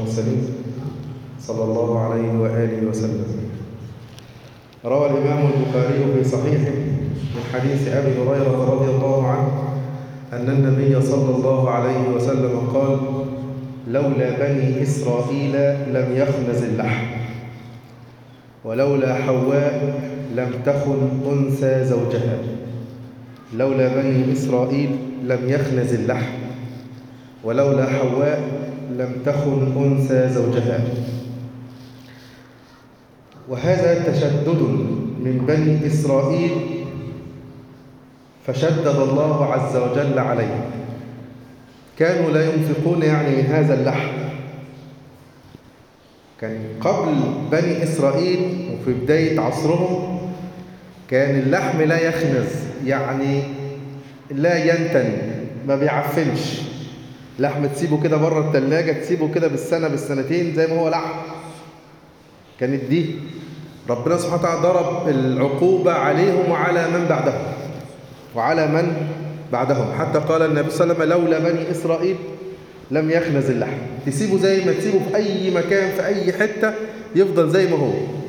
المرسلين صلى الله عليه وآله وسلم روى الإمام البخاري في صحيحه من حديث أبي هريرة رضي الله عنه أن النبي صلى الله عليه وسلم قال لولا بني إسرائيل لم يخنز اللحم ولولا حواء لم تخن أنثى زوجها لولا بني إسرائيل لم يخنز اللحم ولولا حواء لم تخن أنثى زوجها وهذا تشدد من بني إسرائيل فشدد الله عز وجل عليه كانوا لا ينفقون يعني من هذا اللحم كان قبل بني إسرائيل وفي بداية عصرهم كان اللحم لا يخنز يعني لا ينتن ما بيعفنش لحم تسيبه كده بره التلاجة تسيبه كده بالسنة بالسنتين زي ما هو لحم كانت دي ربنا سبحانه وتعالى ضرب العقوبة عليهم وعلى من بعدهم وعلى من بعدهم حتى قال النبي صلى الله عليه وسلم لولا بني إسرائيل لم يخنز اللحم تسيبه زي ما تسيبه في أي مكان في أي حتة يفضل زي ما هو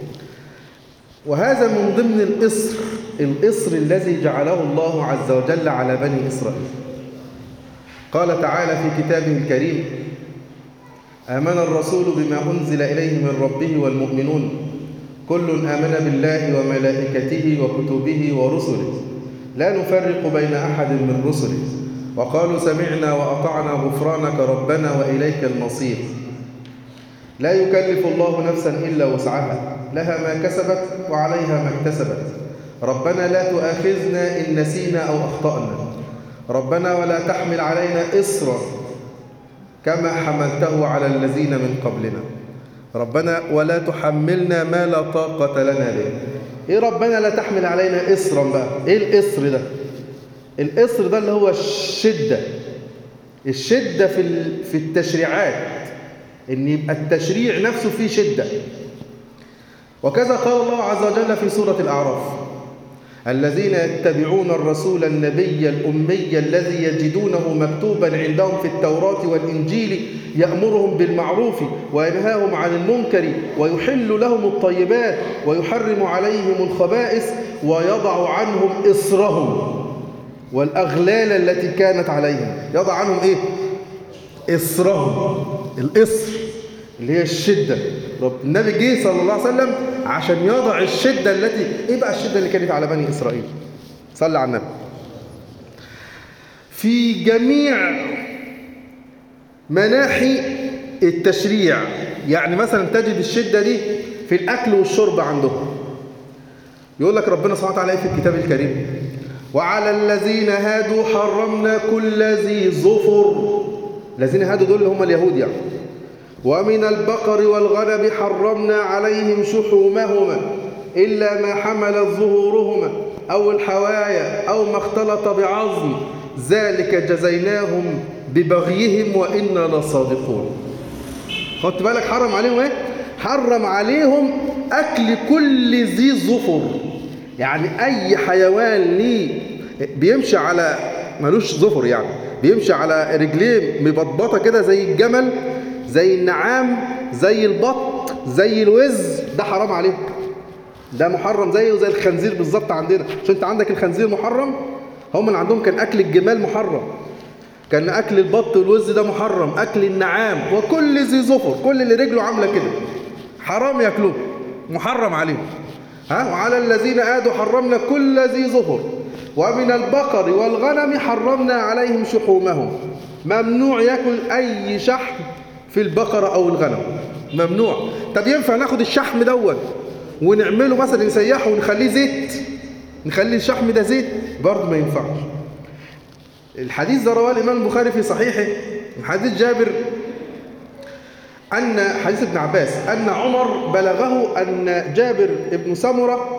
وهذا من ضمن الإصر الإصر الذي جعله الله عز وجل على بني إسرائيل قال تعالى في كتابه الكريم آمن الرسول بما أنزل إليه من ربه والمؤمنون كل آمن بالله وملائكته وكتبه ورسله لا نفرق بين أحد من رسله وقالوا سمعنا وأطعنا غفرانك ربنا وإليك المصير لا يكلف الله نفسا إلا وسعها لها ما كسبت وعليها ما اكتسبت ربنا لا تؤاخذنا إن نسينا أو أخطأنا ربنا ولا تحمل علينا إصرا كما حملته على الذين من قبلنا ربنا ولا تحملنا ما لا طاقة لنا به ايه ربنا لا تحمل علينا إصرا بقى ايه الإصر ده الإصر ده اللي هو الشدة الشدة في في التشريعات ان يبقى التشريع نفسه فيه شدة وكذا قال الله عز وجل في سورة الأعراف الذين يتبعون الرسول النبي الأمي الذي يجدونه مكتوبا عندهم في التوراة والإنجيل يأمرهم بالمعروف وينهاهم عن المنكر ويحل لهم الطيبات ويحرم عليهم الخبائث ويضع عنهم إصرهم والأغلال التي كانت عليهم يضع عنهم إيه؟ إصرهم الإصر اللي هي الشدة رب النبي جه صلى الله عليه وسلم عشان يضع الشدة التي إيه بقى الشدة اللي كانت على بني إسرائيل صلى على النبي في جميع مناحي التشريع يعني مثلا تجد الشدة دي في الأكل والشرب عندهم يقول لك ربنا سبحانه وتعالى في الكتاب الكريم وعلى الذين هادوا حرمنا كل ذي ظفر الذين هادوا دول اللي هم اليهود يعني ومن البقر والغنم حرمنا عليهم شحومهما إلا ما حملت ظهورهما أو الحوايا أو ما اختلط بعظم ذلك جزيناهم ببغيهم وإنا لصادقون خدت بالك حرم عليهم ايه حرم عليهم أكل كل ذي ظفر يعني أي حيوان ليه بيمشي على ملوش ظفر يعني بيمشي على رجليه مبطبطة كده زي الجمل زي النعام زي البط زي الوز ده حرام عليك ده محرم زيه زي الخنزير بالظبط عندنا عشان انت عندك الخنزير محرم هم اللي عندهم كان اكل الجمال محرم كان اكل البط والوز ده محرم اكل النعام وكل ذي ظفر كل اللي رجله عامله كده حرام ياكلوه محرم عليهم ها وعلى الذين آدوا حرمنا كل ذي ظفر ومن البقر والغنم حرمنا عليهم شحومهم ممنوع ياكل اي شحم في البقرة أو الغنم ممنوع طب ينفع ناخد الشحم دوت ونعمله مثلا نسيحه ونخليه زيت نخلي الشحم ده زيت برضه ما ينفعش الحديث ده رواه الإمام البخاري في صحيحه من حديث جابر أن حديث ابن عباس أن عمر بلغه أن جابر ابن سمرة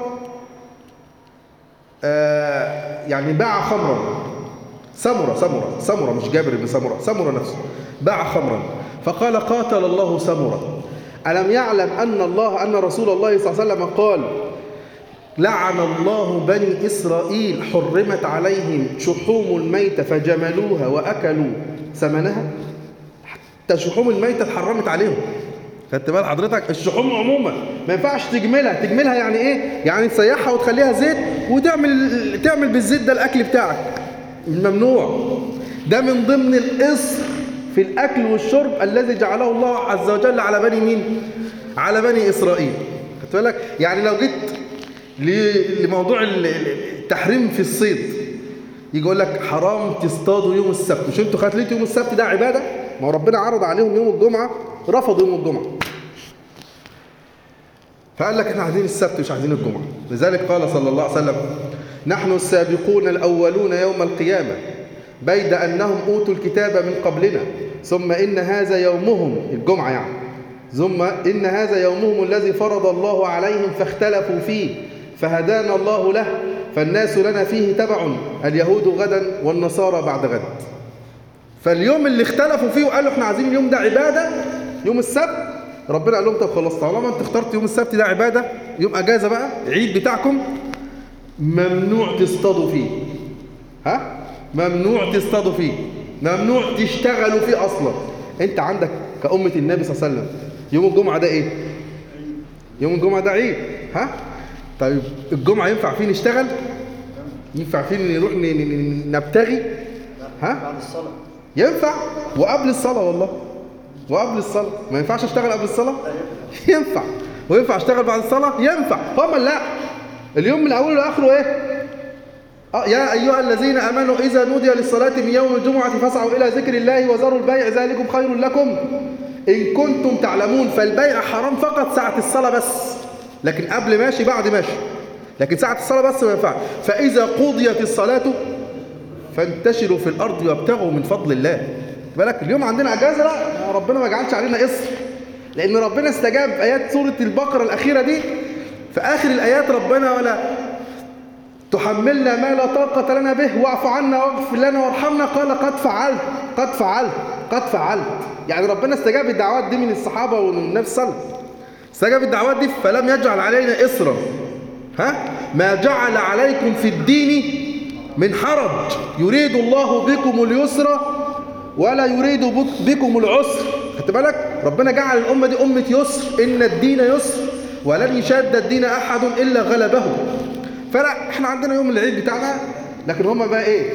آه يعني باع خمرا سمرة سمرة سمرة مش جابر بن سمرة سمرة نفسه باع خمرا فقال قاتل الله سمرة ألم يعلم أن الله أن رسول الله صلى الله عليه وسلم قال لعن الله بني إسرائيل حرمت عليهم شحوم الميت فجملوها وأكلوا ثمنها حتى الشحوم الميتة اتحرمت عليهم خدت بال حضرتك الشحوم عموما ما ينفعش تجملها تجملها يعني ايه يعني تسيحها وتخليها زيت وتعمل تعمل بالزيت ده الاكل بتاعك ممنوع ده من ضمن الإصر في الأكل والشرب الذي جعله الله عز وجل على بني مين على بني إسرائيل خدت بالك يعني لو جيت ل- لموضوع ال- ال- التحريم في الصيد يجي يقول لك حرام تصطادوا يوم السبت مش انتوا خليتوا يوم السبت ده عباده ما هو ربنا عرض عليهم يوم الجمعه رفضوا يوم الجمعه فقال لك احنا عايزين السبت مش عايزين الجمعه لذلك قال صلى الله عليه وسلم نحن السابقون الاولون يوم القيامه بيد انهم اوتوا الكتاب من قبلنا ثم ان هذا يومهم الجمعه يعني ثم ان هذا يومهم الذي فرض الله عليهم فاختلفوا فيه فهدانا الله له فالناس لنا فيه تبع اليهود غدا والنصارى بعد غد فاليوم اللي اختلفوا فيه وقالوا احنا عايزين اليوم ده عباده يوم السبت ربنا قال لهم طب خلاص طالما انت اخترت يوم السبت ده عباده يوم اجازه بقى عيد بتاعكم ممنوع تصطادوا فيه ها ممنوع تصطادوا فيه ممنوع تشتغلوا فيه اصلا انت عندك كأمة النبي صلى الله عليه وسلم يوم الجمعة ده ايه يوم الجمعة ده عيد ها طيب الجمعة ينفع فيه نشتغل ينفع فيه نروح ن- ن- ن- نبتغي ها بعد الصلاة ينفع وقبل الصلاة والله وقبل الصلاة ما ينفعش اشتغل قبل الصلاة ينفع وينفع اشتغل بعد الصلاة ينفع هم لا اليوم من اوله لاخره ايه آه، يا ايها الذين امنوا اذا نودي للصلاة من يوم الجمعة فاسعوا الى ذكر الله وذروا البيع ذلكم خير لكم ان كنتم تعلمون فالبيع حرام فقط ساعة الصلاة بس لكن قبل ماشي بعد ماشي لكن ساعة الصلاة بس ما ينفع فإذا قضيت الصلاة فانتشروا في الارض وابتغوا من فضل الله خد بالك اليوم عندنا اجازه لا ربنا ما جعلش علينا قصر لان ربنا استجاب ايات سوره البقره الاخيره دي في اخر الايات ربنا ولا تحملنا ما لا طاقة لنا به واعف عنا واغفر لنا وارحمنا قال قد فعلت قد فعلت قد فعلت يعني ربنا استجاب الدعوات دي من الصحابة ومن النبي صلى الله عليه وسلم استجاب الدعوات دي فلم يجعل علينا إصرا ها ما جعل عليكم في الدين من حرج يريد الله بكم اليسر ولا يريد بك- بكم العسر خدت بالك ربنا جعل الأمة دي أمة يسر إن الدين يسر ولن يشاد الدين أحد إلا غلبه فلا احنا عندنا يوم العيد بتاعنا لكن هم بقى ايه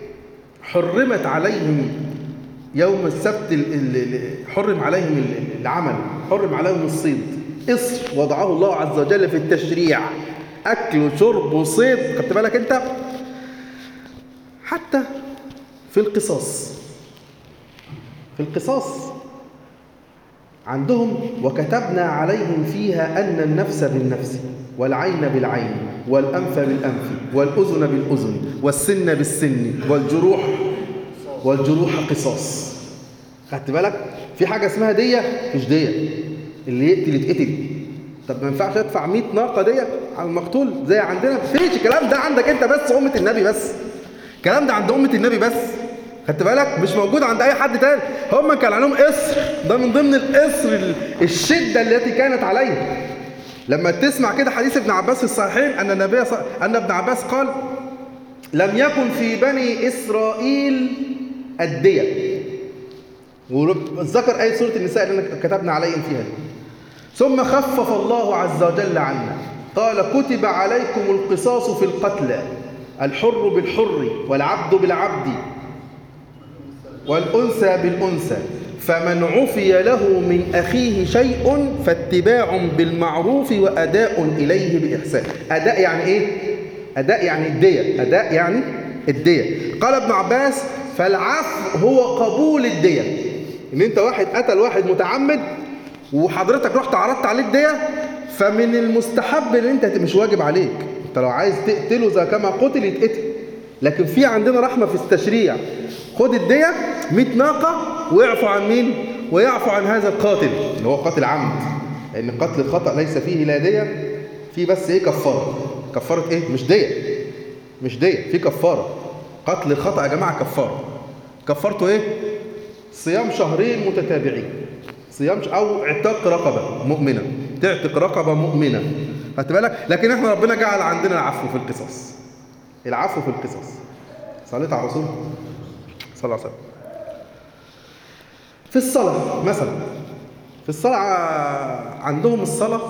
حرمت عليهم يوم السبت ال- ال- ال- حرم عليهم ال- العمل حرم عليهم الصيد إصر وضعه الله عز وجل في التشريع أكل وشرب وصيد خدت بالك أنت حتى في القصاص في القصاص عندهم وكتبنا عليهم فيها أن النفس بالنفس والعين بالعين والأنف بالأنف والأذن بالأذن والسن بالسن والجروح والجروح قصاص خدت بالك في حاجة اسمها دية مش دية اللي يقتل يتقتل طب ما ينفعش ادفع 100 ناقة دية على المقتول زي عندنا فيش الكلام ده عندك انت بس أمة النبي بس الكلام ده عند أمة النبي بس خدت بالك مش موجود عند أي حد تاني هم كان عليهم إصر ده من ضمن الإصر ال- الشدة التي كانت عليهم لما تسمع كده حديث ابن عباس في الصحيحين أن النبي ص... أن ابن عباس قال لم يكن في بني إسرائيل الدية وذكر آية سورة النساء اللي أنا كتبنا عليهم فيها دي. ثم خفف الله عز وجل عنا قال كتب عليكم القصاص في القتلى الحر بالحر والعبد بالعبد والأنثى بالأنثى فمن عفي له من أخيه شيء فاتباع بالمعروف وأداء إليه بإحسان أداء يعني إيه؟ أداء يعني الدية أداء يعني الدية قال ابن عباس فالعفو هو قبول الدية إن أنت واحد قتل واحد متعمد وحضرتك رحت عرضت عليه الدية فمن المستحب ان انت مش واجب عليك انت لو عايز تقتله زي كما قتل يتقتل لكن في عندنا رحمة في التشريع خد الدية 100 ناقة ويعفو عن مين ويعفو عن هذا القاتل اللي هو قاتل عمد لان قتل الخطأ ليس فيه لا دية في بس ايه كفارة كفارة ايه مش دية مش دية في كفارة قتل الخطأ يا جماعة كفارة كفارته ايه صيام شهرين متتابعين صيام ش- او اعتاق رقبه مؤمنه تعتق رقبه مؤمنه خدت بالك لكن احنا ربنا جعل عندنا العفو في القصص العفو في القصص صليت على الرسول صلى الله عليه وسلم في الصلاة مثلا في الصلاة عندهم الصلاة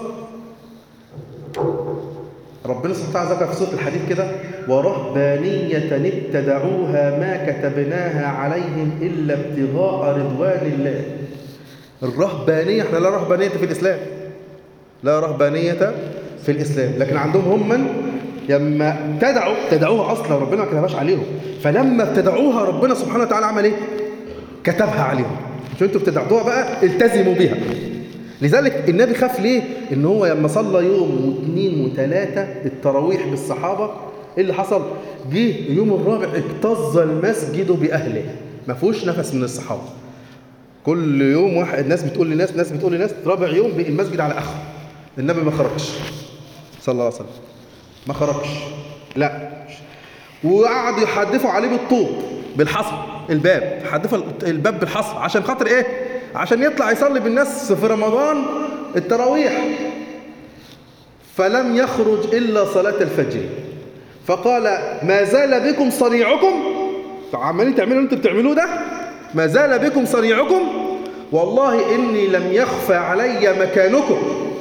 ربنا سبحانه وتعالى ذكر في سورة الحديد كده ورهبانية ابتدعوها ما كتبناها عليهم إلا ابتغاء رضوان الله الرهبانية احنا لا رهبانية في الإسلام لا رهبانية في الإسلام لكن عندهم هم من لما ابتدعوا ابتدعوها أصلا ربنا ما كتبهاش عليهم فلما ابتدعوها ربنا سبحانه وتعالى عمل ايه كتبها عليهم مش انتوا ابتدعتوها بقى التزموا بيها لذلك النبي خاف ليه ان هو لما صلى يوم واثنين وثلاثة التراويح بالصحابة ايه اللي حصل جه يوم الرابع اكتظ المسجد باهله ما فيهوش نفس من الصحابة كل يوم واحد ناس بتقول لناس ناس بتقول لناس رابع يوم بقى المسجد على اخره النبي ما خرجش صلى الله عليه وسلم ما خرجش لا وقعدوا يحدفوا عليه بالطوب بالحصى الباب حدفوا الباب بالحصى عشان خاطر ايه عشان يطلع يصلي بالناس في رمضان التراويح فلم يخرج إلا صلاة الفجر فقال ما زال بكم صنيعكم عمالين تعملوا اللي انتوا بتعملوه ده ما زال بكم صنيعكم والله إني لم يخفى علي مكانكم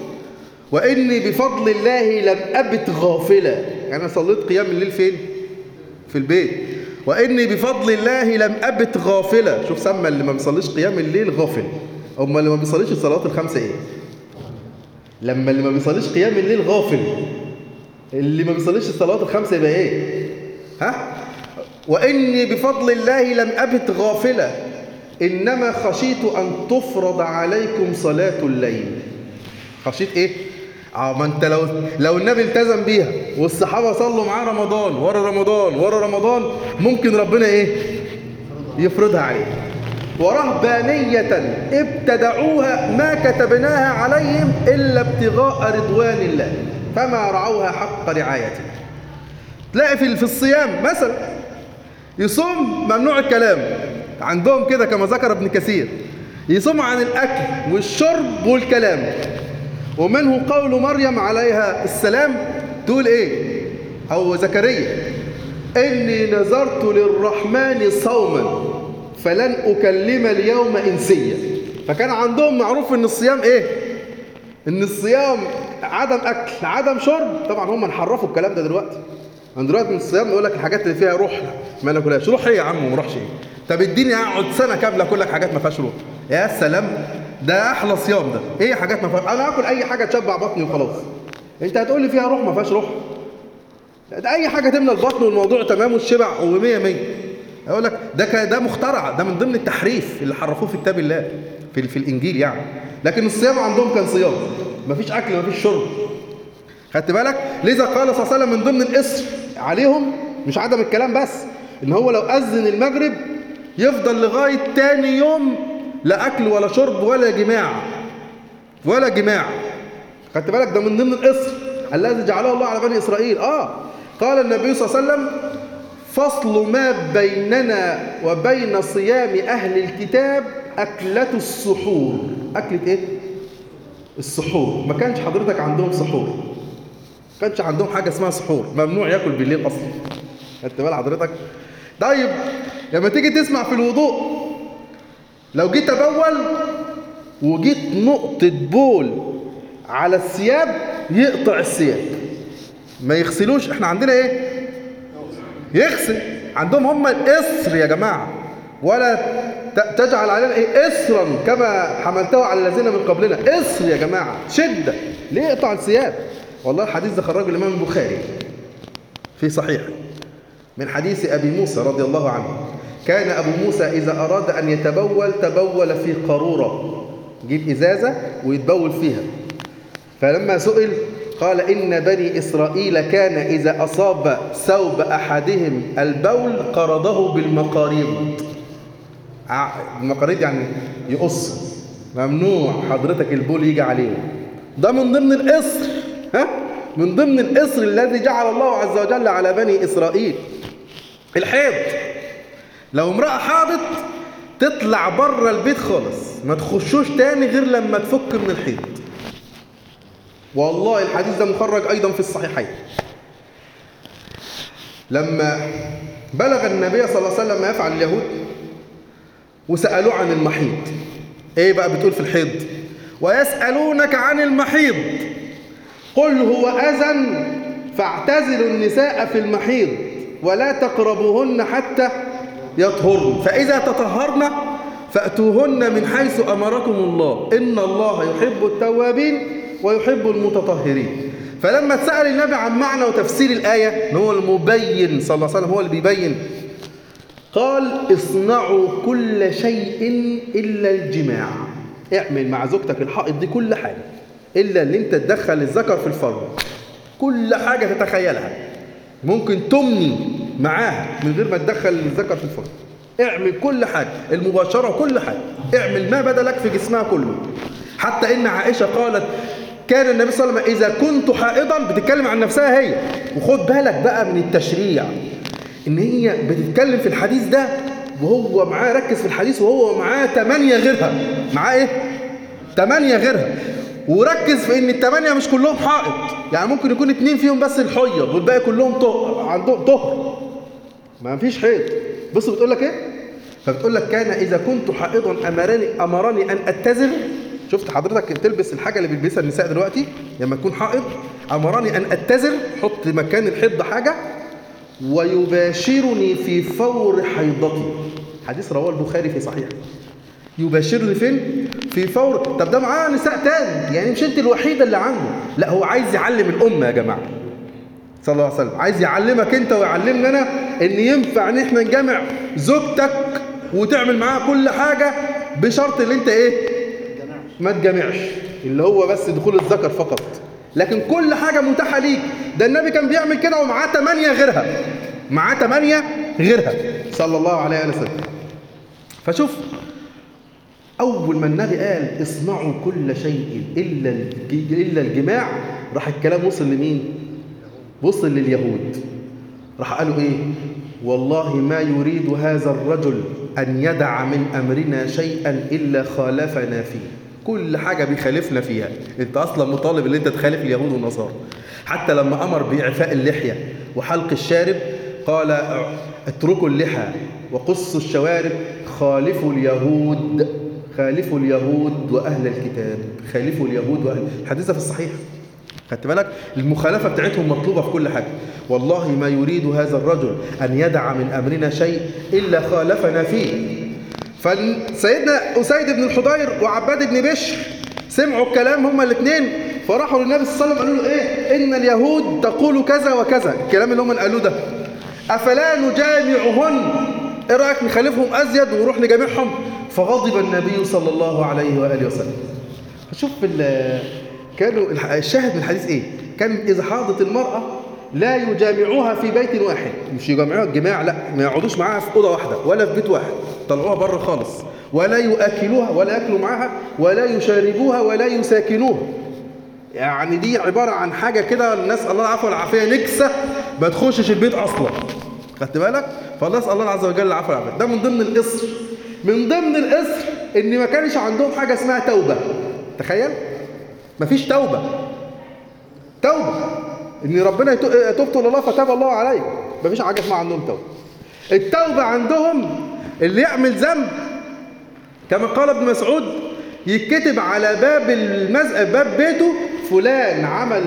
وإني بفضل الله لم أبت غافلا يعني أنا صليت قيام الليل فين في البيت وإني بفضل الله لم أبت غافلة شوف سمى اللي ما بيصليش قيام الليل غافل أما اللي ما بيصليش الصلوات الخمسة إيه لما اللي ما بيصليش قيام الليل غافل اللي ما بيصليش الصلوات الخمسة يبقى إيه ها وإني بفضل الله لم أبت غافلة إنما خشيت أن تفرض عليكم صلاة الليل خشيت إيه اه ما انت لو لو النبي التزم بيها والصحابه صلوا معاه رمضان ورا رمضان ورا رمضان ممكن ربنا ايه يفرضها عليه ورهبانية ابتدعوها ما كتبناها عليهم إلا ابتغاء رضوان الله فما رعوها حق رعايته تلاقي في في الصيام مثلا يصوم ممنوع الكلام عندهم كده كما ذكر ابن كثير يصوم عن الأكل والشرب والكلام ومنه قول مريم عليها السلام تقول ايه او زكريا اني نذرت للرحمن صوما فلن اكلم اليوم انسيا فكان عندهم معروف ان الصيام ايه ان الصيام عدم اكل عدم شرب طبعا هم نحرفوا الكلام ده دلوقتي من دلوقتي من الصيام يقول لك الحاجات اللي فيها روح ما ناكلهاش روح ايه يا عم وما روحش ايه طب اديني اقعد سنه كامله اكل لك حاجات ما فيهاش روح يا سلام ده احلى صيام ده ايه حاجات ما فيهاش انا اكل اي حاجه تشبع بطني وخلاص انت هتقول لي فيها روح ما فيهاش روح ده اي حاجه تملى البطن والموضوع تمام والشبع و100 100 اقول لك ده ده مخترع ده من ضمن التحريف اللي حرفوه في كتاب الله في في الانجيل يعني لكن الصيام عندهم كان صيام مفيش اكل مفيش شرب خدت بالك لذا قال صلى الله عليه وسلم من ضمن الاسر عليهم مش عدم الكلام بس ان هو لو اذن المغرب يفضل لغايه تاني يوم لا اكل ولا شرب ولا جماع ولا جماع خدت بالك ده من ضمن الاسر الذي جعله الله على بني اسرائيل اه قال النبي صلى الله عليه وسلم فصل ما بيننا وبين صيام اهل الكتاب اكله السحور اكله ايه السحور ما كانش حضرتك عندهم سحور ما كانش عندهم حاجه اسمها سحور ممنوع ياكل بالليل اصلا خدت بال حضرتك طيب لما تيجي تسمع في الوضوء لو جيت ابول وجيت نقطة بول على الثياب يقطع الثياب ما يغسلوش احنا عندنا ايه يغسل عندهم هم الاسر يا جماعة ولا تجعل علينا ايه اسرا كما حملته على الذين من قبلنا اسر يا جماعة شدة ليه يقطع الثياب والله الحديث ده خرجه الامام البخاري في صحيح من حديث ابي موسى رضي الله عنه كان أبو موسى إذا أراد أن يتبول تبول في قارورة يجيب إزازة ويتبول فيها فلما سئل قال إن بني إسرائيل كان إذا أصاب ثوب أحدهم البول قرضه بالمقاريض المقاريض يعني يقص ممنوع حضرتك البول يجي عليه ده من ضمن الإصر ها من ضمن الإصر الذي جعل الله عز وجل على بني إسرائيل الحيض لو امرأة حاضت تطلع بره البيت خالص ما تخشوش تاني غير لما تفك من الحيض والله الحديث ده مخرج أيضا في الصحيحين لما بلغ النبي صلى الله عليه وسلم ما يفعل اليهود وسألوه عن المحيط ايه بقى بتقول في الحيض ويسألونك عن المحيض قل هو أذى فاعتزلوا النساء في المحيض ولا تقربوهن حتى يطهرن فإذا تطهرن فأتوهن من حيث أمركم الله إن الله يحب التوابين ويحب المتطهرين فلما اتسأل النبي عن معنى وتفسير الآية إن هو المبين صلى الله عليه وسلم هو اللي بيبين قال اصنعوا كل شيء إلا الجماع اعمل مع زوجتك الحائط دي كل حاجة إلا اللي انت تدخل الذكر في الفرج كل حاجة تتخيلها ممكن تمني معاها من غير ما تدخل الذكر في الفرج اعمل كل حاجة المباشرة كل حاجة اعمل ما بدلك في جسمها كله حتى ان عائشة قالت كان النبي صلى الله عليه وسلم إذا كنت حائضا بتتكلم عن نفسها هي وخد بالك بقى من التشريع إن هي بتتكلم في الحديث ده وهو معاه ركز في الحديث وهو معاه ثمانية غيرها معاه إيه؟ ثمانية غيرها وركز في إن الثمانية مش كلهم حائض يعني ممكن يكون اتنين فيهم بس الحيض والباقي كلهم طهر عندهم طهر ما فيش حيض بص بتقول لك إيه؟ فبتقول لك كان إذا كنت حائضا أمرني أمرني أن أتزل شفت حضرتك تلبس الحاجة اللي بيلبسها النساء دلوقتي لما تكون حائض أمرني أن أتزل حط مكان الحيض حاجة ويباشرني في فور حيضتي حديث رواه البخاري في صحيح يباشرني فين؟ في فور طب ده معاه نساء تاني يعني مش انت الوحيدة اللي عنده لا هو عايز يعلم الأمة يا جماعة صلى الله عليه وسلم عايز يعلمك انت ويعلمنا انا ان ينفع ان احنا نجمع زوجتك وتعمل معاها كل حاجة بشرط ان انت ايه ما تجمعش اللي هو بس دخول الذكر فقط لكن كل حاجة متاحة ليك ده النبي كان بيعمل كده ومعاه ثمانية غيرها معاه ثمانية غيرها صلى الله عليه وسلم فشوف أول ما النبي قال اصنعوا كل شيء إلا إلا الجماع راح الكلام وصل لمين؟ وصل لليهود راح قالوا إيه؟ والله ما يريد هذا الرجل أن يدع من أمرنا شيئا إلا خالفنا فيه كل حاجة بيخالفنا فيها انت اصلا مطالب ان انت تخالف اليهود والنصارى حتى لما امر باعفاء اللحية وحلق الشارب قال اتركوا اللحى وقصوا الشوارب خالفوا اليهود خالفوا اليهود واهل الكتاب خالفوا اليهود واهل الحديث في الصحيح خدت بالك المخالفة بتاعتهم مطلوبة في كل حاجة والله ما يريد هذا الرجل أن يدع من أمرنا شيء إلا خالفنا فيه فسيدنا أسيد بن الحضير وعباد بن بشر سمعوا الكلام هما الاثنين فراحوا للنبي صلى الله عليه وسلم قالوا له ايه ان اليهود تقول كذا وكذا الكلام اللي هم قالوه ده افلا نجامعهن ايه رايك نخالفهم ازيد ونروح نجامعهم فغضب النبي صلى الله عليه واله وسلم شوف كانوا الشاهد من الحديث ايه كان اذا حاضت المراه لا يجامعوها في بيت واحد مش يجامعوها الجماع لا ما يقعدوش معاها في اوضه واحده ولا في بيت واحد طلعوها بره خالص ولا يؤكلوها ولا ياكلوا معاها ولا يشاربوها ولا يساكنوها يعني دي عباره عن حاجه كده الناس الله العفو والعافيه نكسه ما تخشش البيت اصلا خدت بالك فالله اسال الله عز وجل العفو والعافيه ده من ضمن القصر من ضمن القصر ان ما كانش عندهم حاجه اسمها توبه تخيل مفيش توبه توبه ان ربنا تبت الله فتاب الله عليه مفيش حاجه اسمها عندهم توبه التوبه عندهم اللي يعمل ذنب كما قال ابن مسعود يتكتب على باب المزق باب بيته فلان عمل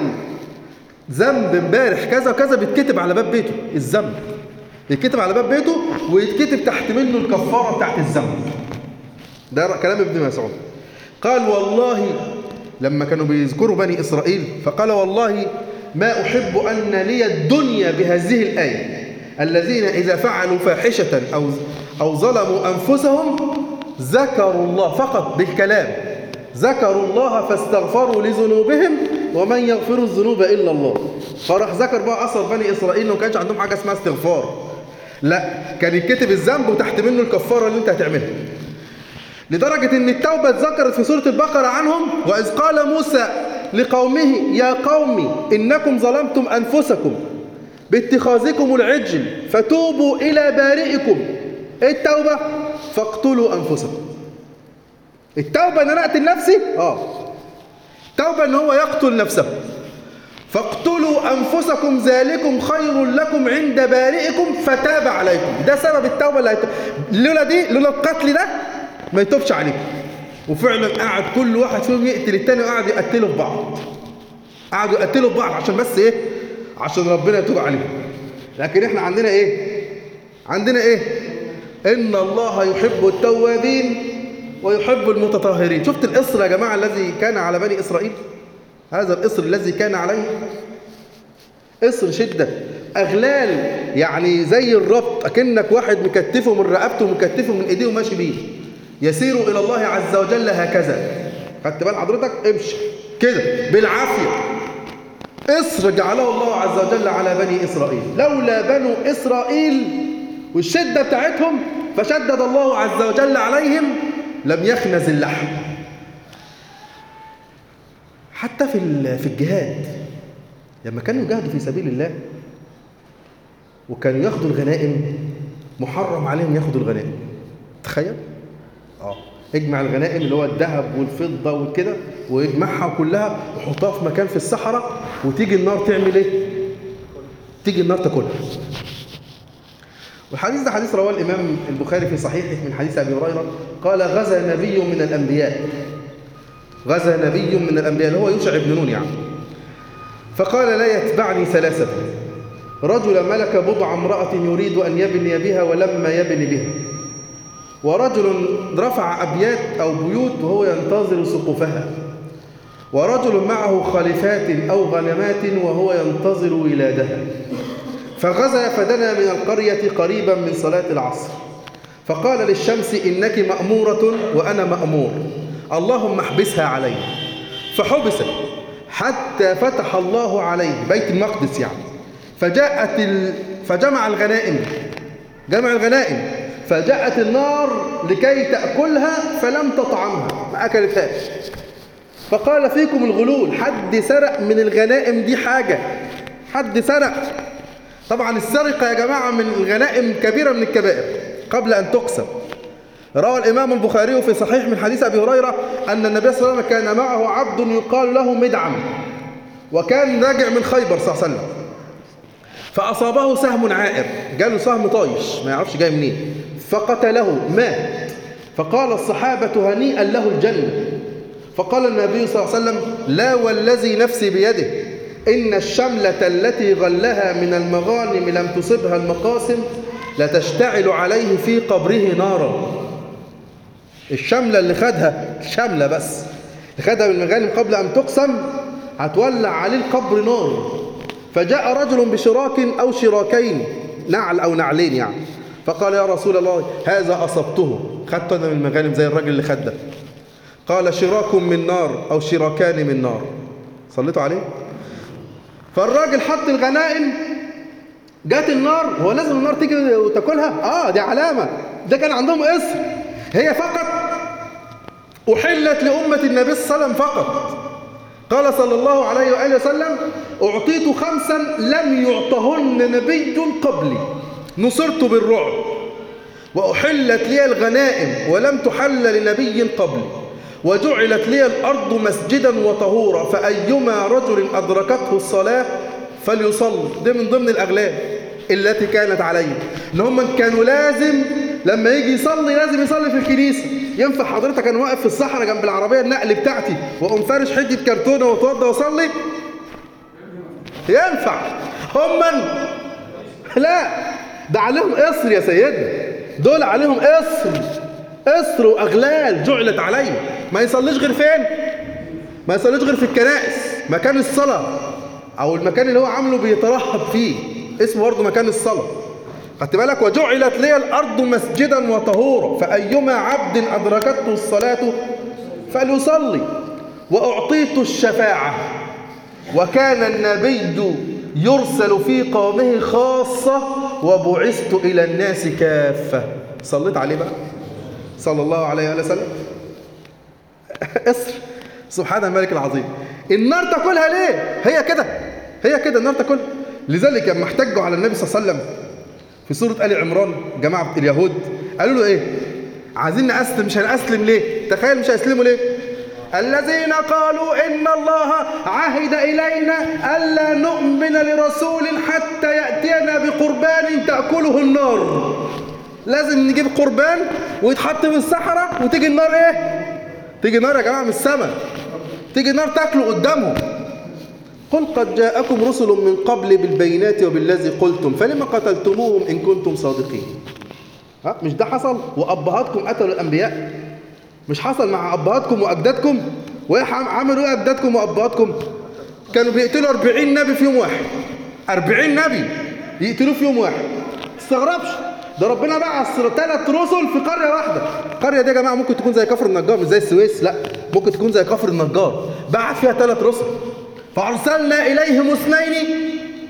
ذنب امبارح كذا وكذا بيتكتب على باب بيته الذنب يتكتب على باب بيته ويتكتب تحت منه الكفاره بتاعت الذنب ده كلام ابن مسعود قال والله لما كانوا بيذكروا بني اسرائيل فقال والله ما احب ان لي الدنيا بهذه الايه الذين اذا فعلوا فاحشه او او ظلموا انفسهم ذكروا الله فقط بالكلام ذكروا الله فاستغفروا لذنوبهم ومن يغفر الذنوب الا الله فراح ذكر بقى اثر بني اسرائيل ما كانش عندهم حاجه اسمها استغفار لا كان يتكتب الذنب وتحت منه الكفاره اللي انت هتعملها لدرجه ان التوبه اتذكرت في سوره البقره عنهم واذ قال موسى لقومه يا قوم انكم ظلمتم انفسكم باتخاذكم العجل فتوبوا الى بارئكم ايه التوبه فاقتلوا انفسكم التوبه ان انا اقتل نفسي اه توبه ان هو يقتل نفسه فاقتلوا انفسكم ذلكم خير لكم عند بارئكم فتاب عليكم ده سبب التوبه اللي هيتوب. لولا دي لولا القتل ده ما يتوبش عليكم وفعلا قعد كل واحد فيهم يقتل التاني وقعد يقتلوا في بعض قعدوا يقتلوا في بعض عشان بس ايه عشان ربنا يتوب عليهم لكن احنا عندنا ايه عندنا ايه ان الله يحب التوابين ويحب المتطهرين شفت الإصر يا جماعة الذي كان على بني إسرائيل هذا الإصر الذي كان عليه إصر شدة أغلال يعني زي الربط أكنك واحد مكتفه من رقبته ومكتفه من إيديه وماشي بيه يسير إلى الله عز وجل هكذا خدت بال حضرتك امشي كده بالعافية إصر جعله الله عز وجل على بني إسرائيل لولا بنو إسرائيل والشدة بتاعتهم فشدد الله عز وجل عليهم لم يخنز اللحم حتى في في الجهاد لما كانوا يجاهدوا في سبيل الله وكانوا ياخدوا الغنائم محرم عليهم ياخدوا الغنائم تخيل اه اجمع الغنائم اللي هو الذهب والفضه وكده ويجمعها كلها وحطها في مكان في الصحراء وتيجي النار تعمل ايه تيجي النار تاكلها والحديث ده حديث رواه الإمام البخاري في صحيحه من حديث أبي هريرة قال غزا نبي من الأنبياء غزا نبي من الأنبياء اللي هو يوشع بن نون يعني فقال لا يتبعني ثلاثة رجل ملك بضع امرأة يريد أن يبني بها ولما يبني بها ورجل رفع أبيات أو بيوت وهو ينتظر سقوفها ورجل معه خليفات أو غنمات وهو ينتظر ولادها فغزا فدنا من القرية قريبا من صلاة العصر فقال للشمس إنك مأمورة وأنا مأمور اللهم احبسها علي فحبست حتى فتح الله عليه بيت المقدس يعني فجاءت ال... فجمع الغنائم جمع الغنائم فجاءت النار لكي تأكلها فلم تطعمها ما أكلتهاش فقال فيكم الغلول حد سرق من الغنائم دي حاجة حد سرق طبعا السرقة يا جماعة من الغنائم كبيرة من الكبائر قبل أن تقسم روى الإمام البخاري في صحيح من حديث أبي هريرة أن النبي صلى الله عليه وسلم كان معه عبد يقال له مدعم وكان راجع من خيبر صلى الله عليه وسلم فأصابه سهم عائر جاله سهم طايش ما يعرفش جاي منين فقتله مات فقال الصحابة هنيئا له الجنة فقال النبي صلى الله عليه وسلم لا والذي نفسي بيده إن الشملة التي غلها من المغانم لم تصبها المقاسم لتشتعل عليه في قبره نارا الشملة اللي خدها الشملة بس اللي خدها من المغانم قبل أن تقسم هتولع عليه القبر نار فجاء رجل بشراك أو شراكين نعل أو نعلين يعني فقال يا رسول الله هذا أصبته خدته أنا من المغانم زي الراجل اللي خد ده قال شراك من نار أو شراكان من نار صليتوا عليه فالراجل حط الغنائم جات النار هو لازم النار تيجي وتاكلها اه دي علامة ده كان عندهم اسر هي فقط أحلت لأمة النبي صلى الله عليه وسلم فقط قال صلى الله عليه وآله وسلم أعطيت خمسا لم يعطهن نبي قبلي نصرت بالرعب وأحلت لي الغنائم ولم تحل لنبي قبلي وجعلت لي الأرض مسجدا وطهورا فأيما رجل أدركته الصلاة فليصلي ده من ضمن الأغلال التي كانت عليه إن هم كانوا لازم لما يجي يصلي لازم يصلي في الكنيسة ينفع حضرتك أنا واقف في الصحراء جنب العربية النقل بتاعتي وأقوم فارش حتة كرتونة وأتوضى وأصلي ينفع هم من لا ده عليهم قصر يا سيدنا دول عليهم قصر قصر واغلال جعلت عليه ما يصليش غير فين ما يصليش غير في الكنائس مكان الصلاه او المكان اللي هو عامله بيترهب فيه اسمه برضه مكان الصلاه خدت بالك وجعلت لي الارض مسجدا وطهورا فايما عبد ادركته الصلاه فليصلي واعطيت الشفاعه وكان النبي يرسل في قومه خاصه وبعثت الى الناس كافه صليت عليه بقى صلى الله عليه وآله وسلم اصر سبحان الملك العظيم النار تاكلها ليه هي كده هي كده النار تاكلها لذلك لما احتجوا على النبي صلى الله عليه وسلم في سورة آل عمران جماعة اليهود قالوا له ايه عايزين نأسلم مش هنأسلم ليه تخيل مش هيسلموا ليه الذين قالوا إن الله عهد إلينا ألا نؤمن لرسول حتى يأتينا بقربان تأكله النار لازم نجيب قربان ويتحط في الصحراء وتيجي النار ايه تيجي نار يا جماعة من السماء تيجي نار تاكله قدامهم قل قد جاءكم رسل من قبل بالبينات وبالذي قلتم فلما قتلتموهم إن كنتم صادقين ها مش ده حصل وأبهاتكم قتلوا الأنبياء مش حصل مع أبهاتكم وأجدادكم وعملوا إيه أجدادكم وأبهاتكم كانوا بيقتلوا 40 نبي في يوم واحد 40 نبي يقتلوه في يوم واحد استغربش ده ربنا بعث ثلاث رسل في قرية واحدة القرية دي يا جماعة ممكن تكون زي كفر النجار مش زي السويس لا ممكن تكون زي كفر النجار بعث فيها ثلاث رسل فأرسلنا إليهم اثنين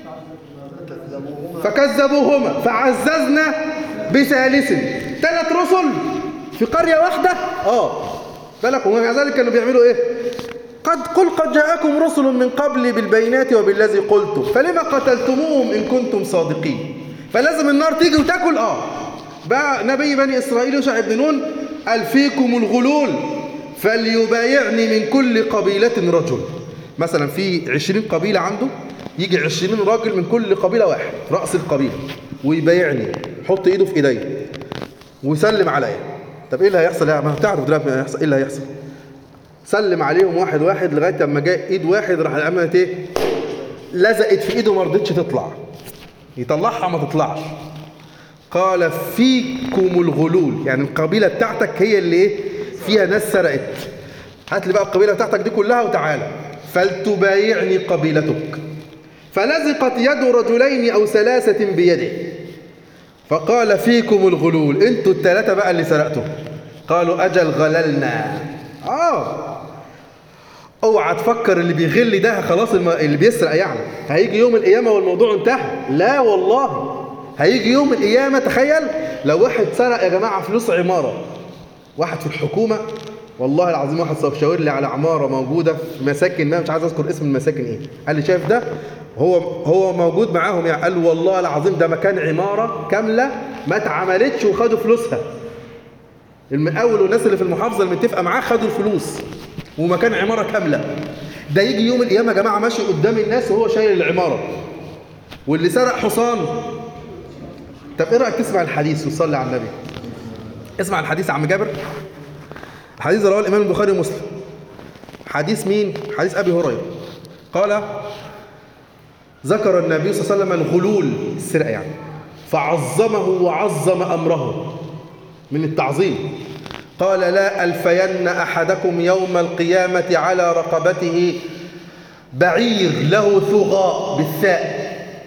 فكذبوهما فعززنا بثالث ثلاث رسل في قرية واحدة اه بالك ومع ذلك كانوا بيعملوا ايه قد قل قد جاءكم رسل من قبل بالبينات وبالذي قلتم فلما قتلتموهم إن كنتم صادقين فلازم النار تيجي وتاكل اه بقى نبي بني إسرائيل يوشع بن نون قال فيكم الغلول فليبايعني من كل قبيلة رجل مثلا في عشرين قبيلة عنده يجي عشرين راجل من كل قبيلة واحد رأس القبيلة ويبايعني يحط ايده في ايدي ويسلم عليا طب ايه اللي هيحصل يا ما تعرف دلوقتي هيحصل ايه اللي هيحصل سلم عليهم واحد واحد لغايه اما جاء ايد واحد راح عملت ايه لزقت في ايده ما رضتش تطلع يطلعها ما تطلعش قال فيكم الغلول يعني القبيله بتاعتك هي اللي ايه فيها ناس سرقت هات لي بقى القبيله بتاعتك دي كلها وتعالى فلتبايعني قبيلتك فلزقت يد رجلين او ثلاثه بيده فقال فيكم الغلول انتوا الثلاثه بقى اللي سرقتوا قالوا اجل غللنا اه اوعى تفكر اللي بيغل ده خلاص الم... اللي بيسرق يعني هيجي يوم القيامه والموضوع انتهى لا والله هيجي يوم القيامه تخيل لو واحد سرق يا جماعه فلوس عماره واحد في الحكومه والله العظيم واحد صف شاور لي على عماره موجوده في مساكن ما مش عايز اذكر اسم المساكن ايه قال لي شايف ده هو هو موجود معاهم يعني قال والله العظيم ده مكان عماره كامله ما اتعملتش وخدوا فلوسها المقاول والناس اللي في المحافظه المتفقه معاه خدوا الفلوس ومكان عماره كامله ده يجي يوم القيامه يا جماعه ماشي قدام الناس وهو شايل العماره واللي سرق حصان طب ايه رايك تسمع الحديث وتصلي على النبي اسمع الحديث يا عم جابر حديث رواه الامام البخاري ومسلم حديث مين حديث ابي هريره قال ذكر النبي صلى الله عليه وسلم الغلول السرقه يعني فعظمه وعظم امره من التعظيم قال لا ألفين أحدكم يوم القيامة على رقبته بعير له ثغاء بالثاء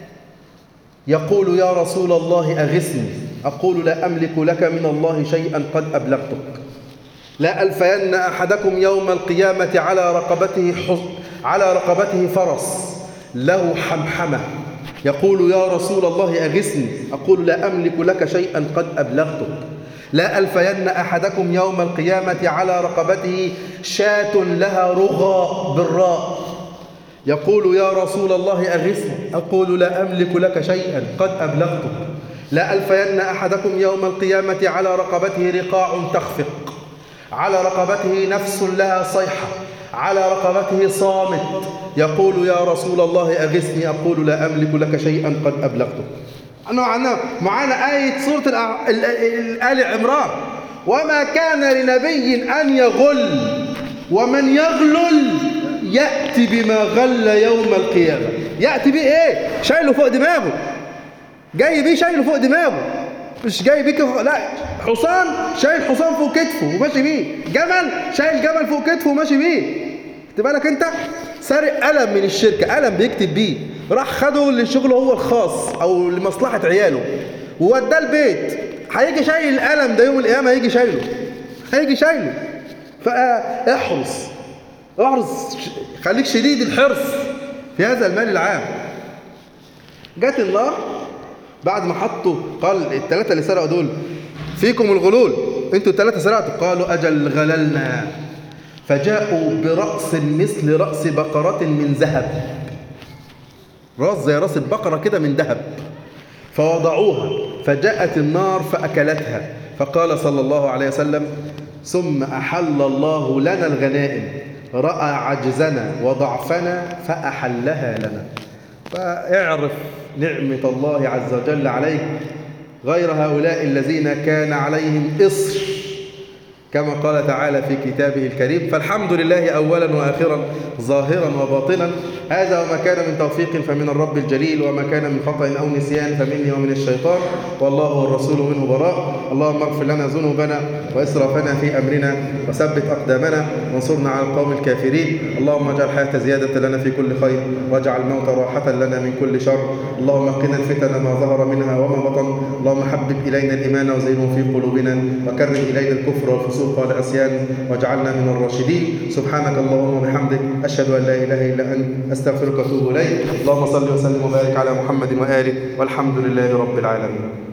يقول يا رسول الله أغثني أقول لا أملك لك من الله شيئا قد أبلغتك لا ألفين أحدكم يوم القيامة على رقبته على رقبته فرس له حمحمة يقول يا رسول الله أغثني أقول لا أملك لك شيئا قد أبلغتك لا ألفين أحدكم يوم القيامة على رقبته شاة لها رغى بالراء يقول يا رسول الله أغثني أقول لا أملك لك شيئا قد أبلغتك لا ألفين أحدكم يوم القيامة على رقبته رقاع تخفق على رقبته نفس لها صيحة على رقبته صامت يقول يا رسول الله أغثني أقول لا أملك لك شيئا قد أبلغتك معنا معانا آية سورة الأع- ال- ال- آل عمران وما كان لنبي أن يغل ومن يغلل يأتي بما غل يوم القيامة يأتي بيه إيه؟ شايله فوق دماغه جاي بيه شايله فوق دماغه مش جاي بيه كف... لا حصان شايل حصان فوق كتفه وماشي بيه جمل شايل جمل فوق كتفه وماشي بيه خد بالك انت سارق قلم من الشركه قلم بيكتب بيه راح خده لشغله هو الخاص او لمصلحه عياله ووداه البيت هيجي شايل القلم ده يوم القيامه هيجي شايله هيجي شايله فاحرص احرص خليك شديد الحرص في هذا المال العام جت النار بعد ما حطوا قال الثلاثه اللي سرقوا دول فيكم الغلول انتوا الثلاثه سرقتوا قالوا اجل غللنا فجاءوا برأس مثل رأس بقرة من ذهب راس زي راس البقرة كده من ذهب فوضعوها فجاءت النار فأكلتها فقال صلى الله عليه وسلم ثم أحل الله لنا الغنائم رأى عجزنا وضعفنا فأحلها لنا فاعرف نعمة الله عز وجل عليك غير هؤلاء الذين كان عليهم إصر كما قال تعالى في كتابه الكريم فالحمد لله أولا وآخرا ظاهرا وباطنا هذا وما كان من توفيق فمن الرب الجليل وما كان من خطأ أو نسيان فمني ومن الشيطان والله والرسول منه براء اللهم اغفر لنا ذنوبنا وإسرافنا في أمرنا وثبت أقدامنا وانصرنا على القوم الكافرين اللهم اجعل الحياة زيادة لنا في كل خير واجعل الموت راحة لنا من كل شر اللهم قنا الفتن ما ظهر منها وما بطن اللهم حبب إلينا الإيمان وزينه في قلوبنا وكره إلينا الكفر والفسوق والعصيان واجعلنا من الراشدين سبحانك اللهم وبحمدك أشهد أن لا إله إلا أنت أستغفرك وأتوب إليك اللهم صل وسلم وبارك على محمد وآله والحمد لله رب العالمين